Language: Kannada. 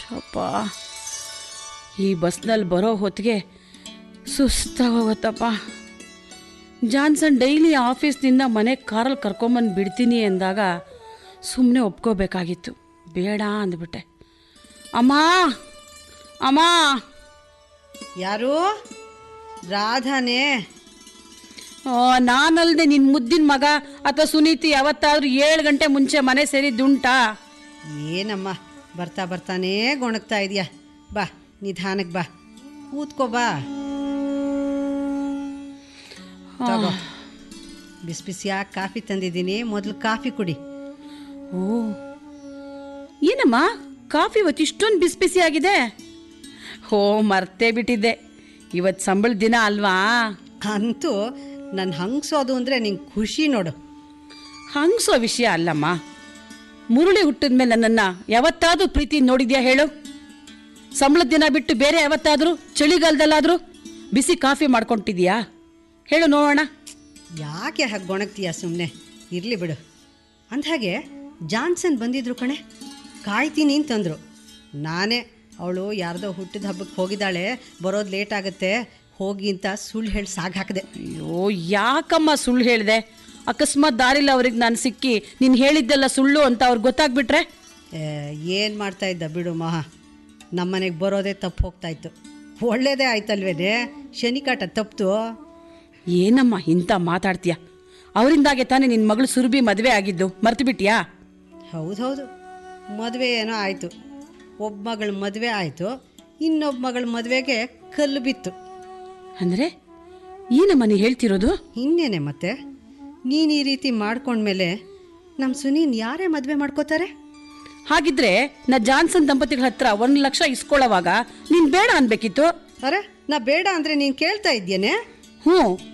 ಅಪ್ಪ ಈ ಬಸ್ನಲ್ಲಿ ಬರೋ ಹೊತ್ತಿಗೆ ಸುಸ್ತಾಗೋಗತ್ತಪ್ಪ ಜಾನ್ಸನ್ ಡೈಲಿ ಆಫೀಸ್ನಿಂದ ಮನೆಗೆ ಕಾರಲ್ಲಿ ಕರ್ಕೊಂಬಂದು ಬಿಡ್ತೀನಿ ಅಂದಾಗ ಸುಮ್ಮನೆ ಒಪ್ಕೋಬೇಕಾಗಿತ್ತು ಬೇಡ ಅಂದ್ಬಿಟ್ಟೆ ಅಮ್ಮ ಅಮ್ಮ ಯಾರು ರಾಧಾನೇ ಆ, ನಾನಲ್ದೆ ನಿನ್ನ ಮುದ್ದಿನ ಮಗ ಅಥವಾ ಸುನೀತಿ ಯಾವತ್ತಾದ್ರೂ ಏಳು ಗಂಟೆ ಮುಂಚೆ ಮನೆ ಸೇರಿದ್ದುಂಟಾ ಏನಮ್ಮ ಬರ್ತಾ ಬರ್ತಾನೇ ಗೊಣಗ್ತಾ ಇದೆಯಾ ಬಾ ನಿಧಾನಕ್ಕೆ ಬಾ ಕೂತ್ಕೋ ಬಾ ತಗೋ ಬಿಸಿ ಬಿಸಿಯಾಗಿ ಕಾಫಿ ತಂದಿದ್ದೀನಿ ಮೊದಲು ಕಾಫಿ ಕುಡಿ ಓ ಏನಮ್ಮ ಕಾಫಿ ಇವತ್ತು ಇಷ್ಟೊಂದು ಬಿಸಿ ಬಿಸಿ ಆಗಿದೆ ಹೋ ಮರ್ತೇ ಬಿಟ್ಟಿದ್ದೆ ಇವತ್ತು ಸಂಬಳದ ದಿನ ಅಲ್ವಾ ಅಂತೂ ನನ್ನ ಹಂಗ್ಸೋದು ಅಂದರೆ ನಿಂಗೆ ಖುಷಿ ನೋಡು ಹಂಗ್ಸೋ ವಿಷಯ ಅಲ್ಲಮ್ಮ ಮುರುಳಿ ಹುಟ್ಟಿದ ಮೇಲೆ ನನ್ನನ್ನು ಯಾವತ್ತಾದ್ರೂ ಪ್ರೀತಿ ನೋಡಿದ್ಯಾ ಹೇಳು ಸಂಬಳದ ದಿನ ಬಿಟ್ಟು ಬೇರೆ ಯಾವತ್ತಾದರೂ ಚಳಿಗಾಲದಲ್ಲಾದರೂ ಬಿಸಿ ಕಾಫಿ ಮಾಡ್ಕೊಟ್ಟಿದ್ಯಾ ಹೇಳು ನೋಡೋಣ ಯಾಕೆ ಹಾಗೆ ಗೊಣಗ್ತೀಯ ಸುಮ್ಮನೆ ಇರಲಿ ಬಿಡು ಅಂದಹಾಗೆ ಜಾನ್ಸನ್ ಬಂದಿದ್ರು ಕಣೆ ಕಾಯ್ತೀನಿ ಅಂತಂದರು ನಾನೇ ಅವಳು ಯಾರ್ದೋ ಹುಟ್ಟಿದ ಹಬ್ಬಕ್ಕೆ ಹೋಗಿದ್ದಾಳೆ ಬರೋದು ಲೇಟ್ ಆಗುತ್ತೆ ಹೋಗಿ ಅಂತ ಸುಳ್ಳು ಹೇಳಿ ಸಾಗಾಕಿದೆ ಅಯ್ಯೋ ಯಾಕಮ್ಮ ಸುಳ್ಳು ಹೇಳಿದೆ ಅಕಸ್ಮಾತ್ ದಾರಿಲಿ ಅವ್ರಿಗೆ ನಾನು ಸಿಕ್ಕಿ ನೀನು ಹೇಳಿದ್ದೆಲ್ಲ ಸುಳ್ಳು ಅಂತ ಅವ್ರಿಗೆ ಗೊತ್ತಾಗ್ಬಿಟ್ರೆ ಏನು ಮಾಡ್ತಾ ಇದ್ದ ಬಿಡು ಮಹಾ ನಮ್ಮನೆಗೆ ಬರೋದೇ ತಪ್ಪು ಹೋಗ್ತಾ ಇತ್ತು ಒಳ್ಳೇದೇ ಆಯ್ತಲ್ವೇನೆ ಶನಿಕಾಟ ತಪ್ಪಿತು ಏನಮ್ಮ ಇಂಥ ಮಾತಾಡ್ತೀಯ ಅವರಿಂದಾಗೆ ತಾನೇ ನಿನ್ನ ಮಗಳು ಸುರಭಿ ಮದುವೆ ಆಗಿದ್ದು ಮರ್ತು ಬಿಟ್ಯಾ ಹೌದೌದು ಮದುವೆ ಏನೋ ಆಯಿತು ಒಬ್ಬ ಮಗಳ ಮದುವೆ ಆಯಿತು ಇನ್ನೊಬ್ಬ ಮಗಳ ಮದುವೆಗೆ ಕಲ್ಲು ಬಿತ್ತು ಅಂದರೆ ಏನಮ್ಮ ನೀ ಹೇಳ್ತಿರೋದು ಇನ್ನೇನೆ ಮತ್ತೆ ನೀನು ಈ ರೀತಿ ಮಾಡ್ಕೊಂಡ್ಮೇಲೆ ನಮ್ಮ ಸುನೀನ್ ಯಾರೇ ಮದುವೆ ಮಾಡ್ಕೋತಾರೆ ಹಾಗಿದ್ರೆ ನಾ ಜಾನ್ಸನ್ ದಂಪತಿಗಳ ಹತ್ರ ಒಂದು ಲಕ್ಷ ಇಸ್ಕೊಳ್ಳೋವಾಗ ನೀನು ಬೇಡ ಅನ್ಬೇಕಿತ್ತು ಅರೆ ನಾ ಬೇಡ ಅಂದರೆ ನೀನು ಕೇಳ್ತಾ ಇದ್ದೇನೆ ಹ್ಞೂ